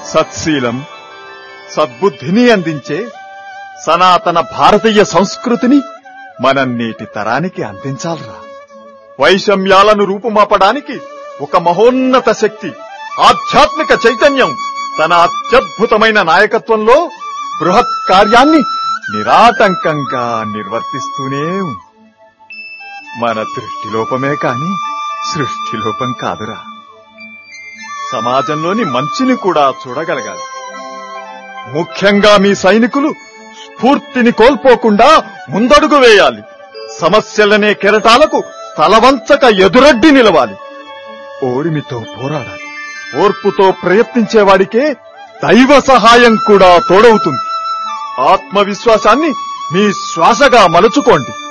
సత్శీలం సద్బుద్ధిని అందించే సనాతన భారతీయ సంస్కృతిని మనం నేటి తరానికి అందించాలరా వైషమ్యాలను రూపుమాపడానికి ఒక మహోన్నత శక్తి ఆధ్యాత్మిక చైతన్యం తన అత్యద్భుతమైన నాయకత్వంలో బృహత్ కార్యాన్ని నిరాటంకంగా నిర్వర్తిస్తూనే ఉంది మన దృష్టిలోపమే కాని సృష్టిలోపం కాదురా సమాజంలోని మంచిని కూడా చూడగలగాలి ముఖ్యంగా మీ సైనికులు స్ఫూర్తిని కోల్పోకుండా ముందడుగు వేయాలి సమస్యలనే కెరటాలకు తలవంచక ఎదురడ్డి నిలవాలి ఓరిమితో పోరాడాలి ఓర్పుతో ప్రయత్నించేవాడికే దైవ సహాయం కూడా తోడవుతుంది ఆత్మవిశ్వాసాన్ని మీ శ్వాసగా మలుచుకోండి